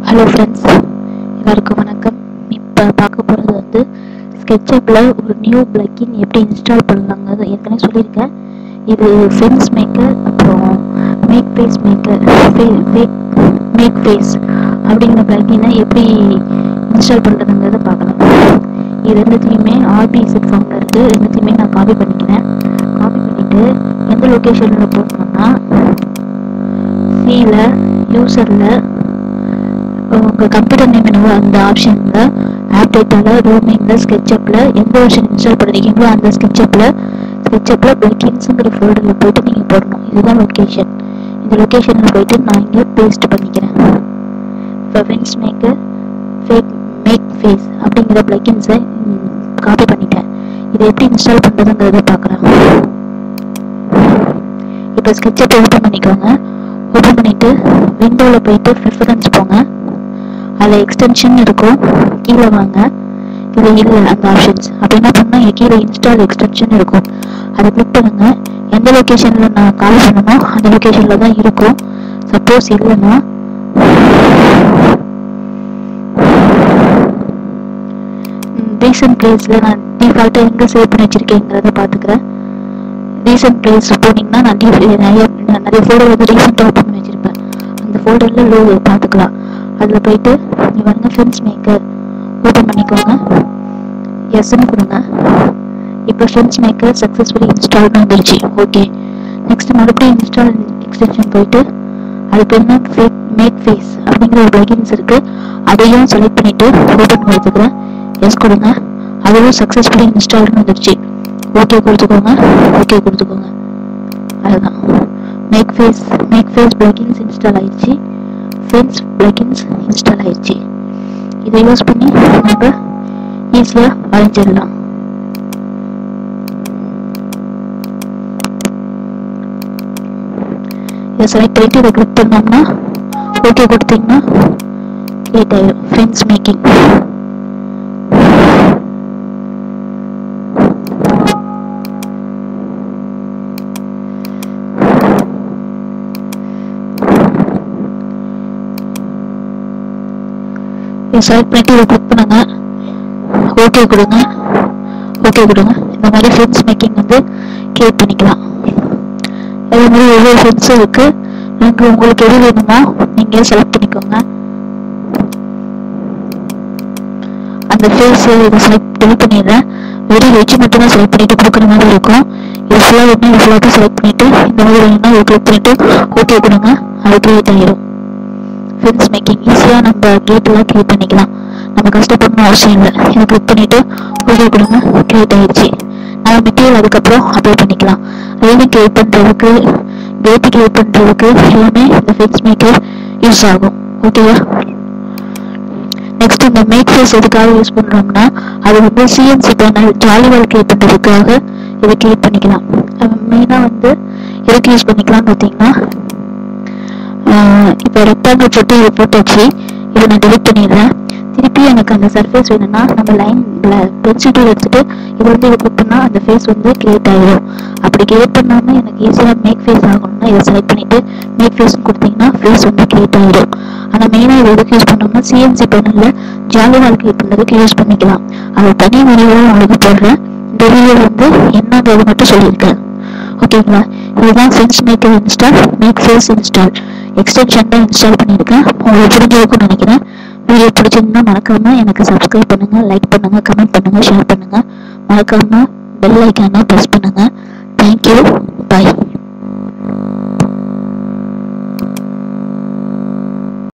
hello friends எல்லாருக்கும் வணக்கம் இப்போ பார்க்க போகிறது வந்து ஸ்கெட்சப்பில் ஒரு நியூ பிளக்கின் எப்படி இன்ஸ்டால் பண்ணலாங்க அதை ஏற்கனவே சொல்லியிருக்கேன் இது ஃபென்ஸ் மேக்கர் அப்புறம் make face maker make face அப்படிங்கிற பிளக்கினை எப்படி இன்ஸ்டால் பண்ணுறதுங்கிறத பார்க்கலாம் இது ரெண்டுத்தையுமே ஆர்பிஎஸ்எட் ஃபார்மில் இருக்குது ரெண்டுத்தையுமே நான் காப்பி பண்ணிக்கிறேன் காப்பி பண்ணிவிட்டு எந்த லொக்கேஷனில் போடணும்னா சியில் யூசரில் உங்கள் கம்ப்யூட்டர் நேம் என்னவோ அந்த ஆப்ஷனில் ஆப் டேட்டாவில் ரோமிங்கில் ஸ்கெட்சப்பில் எந்த வெர்ஷன் இன்ஸ்டால் பண்ணுறீங்களோ அந்த ஸ்கெட்சப்பில் ஸ்கெட்சப்பில் பிளக்கின்ஸுங்கிற ஃபோல்டரில் போயிட்டு நீங்கள் போடணும் இதுதான் லொக்கேஷன் இந்த லொக்கேஷனில் போயிட்டு நான் இங்கே பேஸ்ட் பண்ணிக்கிறேன் இப்போ fence maker fake make face அப்படிங்கிற பிளக்கின்ஸை காப்பி பண்ணிட்டேன் இதை எப்படி இன்ஸ்டால் பண்ணுறதுங்கிறத பார்க்குறேன் இப்போ ஸ்கெட்சப் ஓப்பன் பண்ணிக்கோங்க ஓப்பன் பண்ணிவிட்டு விண்டோவில் போயிட்டு ப்ரிஃபரன்ஸ் போங்க அதில் எக்ஸ்டென்ஷன் இருக்கும் கீழே வாங்க இதில் இல்லை அந்த ஆப்ஷன்ஸ் அப்படி என்ன பண்ணால் கீழே இன்ஸ்டால் எக்ஸ்டென்ஷன் இருக்கும் அதை கிளிக் பண்ணுங்க எந்த லொக்கேஷனில் நான் கால் பண்ணணும் அந்த லொக்கேஷனில் தான் இருக்கும் சப்போஸ் இல்லைன்னா ரீசன்ட் பிளேஸில் நான் டிஃபால்ட்டாக எங்கே சேவ் பண்ணி வச்சுருக்கேங்கிறத பார்த்துக்கிறேன் ரீசன்ட் பிளேஸ் போனீங்கன்னா நான் டி- நிறைய நிறைய ஃபோல்டர் வந்து ரீசெண்டாக ஓப்பன் பண்ணி வச்சுருப்பேன் அந்த ஃபோல்டரில் லோ பார்த்துக்கலாம் அதில் போயிட்டு நீ பாருங்க ஃப்ரெண்ட்ஸ் மேக்கர் ஓப்பன் பண்ணிக்கோங்க எஸ்ன்னு கொடுங்க இப்போ ஃப்ரெண்ட்ஸ் மேக்கர் சக்ஸஸ்ஃபுல்லி இன்ஸ்டால்னு வந்துருச்சு ஓகே நெக்ஸ்ட் மறுபடியும் இன்ஸ்டால் எக்ஸ்டென்ஷன் போயிட்டு அது பேர் என்ன ஃபேக் மேக் ஃபேஸ் அப்படிங்கிற ஒரு பிளகின்ஸ் இருக்கு அதையும் செலக்ட் பண்ணிட்டு ஓப்பன் கொடுத்துக்கிறேன் எஸ் கொடுங்க அதுவும் சக்ஸஸ்ஃபுல்லி இன்ஸ்டால்னு வந்துருச்சு ஓகே கொடுத்துக்கோங்க ஓகே கொடுத்துக்கோங்க அதுதான் make face make face plugins install ஆயிடுச்சு ஃபென்ஸ் பிளகின்ஸ் இன்ஸ்டால் ஆயிடுச்சு இதை யூஸ் பண்ணி நம்ம ஈஸியாக வரைஞ்சிடலாம் இதை செலக்ட் பண்ணிட்டு இதை கிளிக் பண்ணோம்னா ஓகே கொடுத்தீங்கன்னா கிரியேட் ஆயிடும் ஃபென்ஸ் மேக்கிங் இதை செலக்ட் பண்ணிட்டு இதை கிளிக் பண்ணுங்க ஓகே கொடுங்க ஓகே கொடுங்க இந்த மாதிரி ஃபென்ஸ் மேக்கிங் வந்து கிரியேட் பண்ணிக்கலாம் அதே மாதிரி ஒவ்வொரு ஃபென்ஸும் இருக்கு எனக்கு உங்களுக்கு எது வேணுமோ நீங்க செலக்ட் பண்ணிக்கோங்க அந்த ஃபேஸ் இதை செலக்ட் டெலிட் பண்ணிடுறேன் வெறும் வெஜ் மட்டும் தான் செலக்ட் பண்ணிட்டு கொடுக்குற மாதிரி இருக்கும் இது ஃபுல்லாக வேணும் இது ஃபுல்லாக செலக்ட் பண்ணிட்டு இந்த மாதிரி வேணும்னா இதை கிளிக் பண்ணிட்டு ஓகே கொடுங்க அது கிரியேட் ஆயிடும் ஃபென்ஸ் மேக்கிங் ஈஸியாக நம்ம கேட் எல்லாம் கிரியேட் பண்ணிக்கலாம் நம்ம கஷ்டப்படணும் அவசியம் இல்லை இதை கிளிக் பண்ணிட்டு ஓகே கொடுங்க கிரியேட் ஆயிடுச்சு நம்ம மெட்டீரியல் அதுக்கப்புறம் அப்ளை பண்ணிக்கலாம் ரெயிலிங் கிரியேட் பண்ணுறதுக்கு கேட்டு கிரியேட் பண்ணுறதுக்கு எல்லாமே இந்த ஃபென்ஸ் மேக்கர் யூஸ் ஆகும் ஓகேவா நெக்ஸ்ட் இந்த மேக் ஃபேஸ் எதுக்காக யூஸ் பண்ணுறோம்னா அது வந்து சிஎன்சி பேனல் ஜாலிவால் கிரியேட் பண்ணுறதுக்காக இதை கிரியேட் பண்ணிக்கலாம் மெயினாக வந்து எதுக்கு யூஸ் பண்ணிக்கலாம்னு பார்த்தீங்கன்னா இப்போ ரெக்டாங்கிள் போட்டு இதை போட்டாச்சு இதை நான் டெலிட் பண்ணிடுறேன் திருப்பி எனக்கு அந்த சர்ஃபேஸ் வேணும்னா நம்ம லைன் பென்சில் டூல் எடுத்துட்டு இது வந்து இதை கிளிக் பண்ணால் அந்த ஃபேஸ் வந்து கிரியேட் ஆகிடும் அப்படி கிரியேட் பண்ணாமல் எனக்கு ஈஸியாக மேக் ஃபேஸ் ஆகணும்னா இதை செலக்ட் பண்ணிட்டு மேக் ஃபேஸ் கொடுத்தீங்கன்னா ஃபேஸ் வந்து கிரியேட் ஆகிடும் ஆனால் மெயினாக இது எதுக்கு யூஸ் பண்ணோம்னா சிஎன்சி பேனலில் ஜாலி வால் கிரியேட் பண்ணுறதுக்கு யூஸ் பண்ணிக்கலாம் அது தனி வீடியோவும் உங்களுக்கு போடுறேன் இந்த வீடியோ வந்து என்னங்கிறது மட்டும் சொல்லியிருக்கேன் ஓகேங்களா இதுதான் fence maker install make face install extension தான் இன்ஸ்டால் பண்ணியிருக்கேன் உங்களுக்கு புரிஞ்சிருக்கும்னு நினைக்கிறேன் வீடியோ பிடிச்சிருந்தா மறக்காம எனக்கு சப்ஸ்கிரைப் பண்ணுங்க லைக் பண்ணுங்க கமெண்ட் பண்ணுங்க ஷேர் பண்ணுங்க மறக்காம பெல் ஐக்கானை ப்ரெஸ் பண்ணுங்க தேங்க்யூ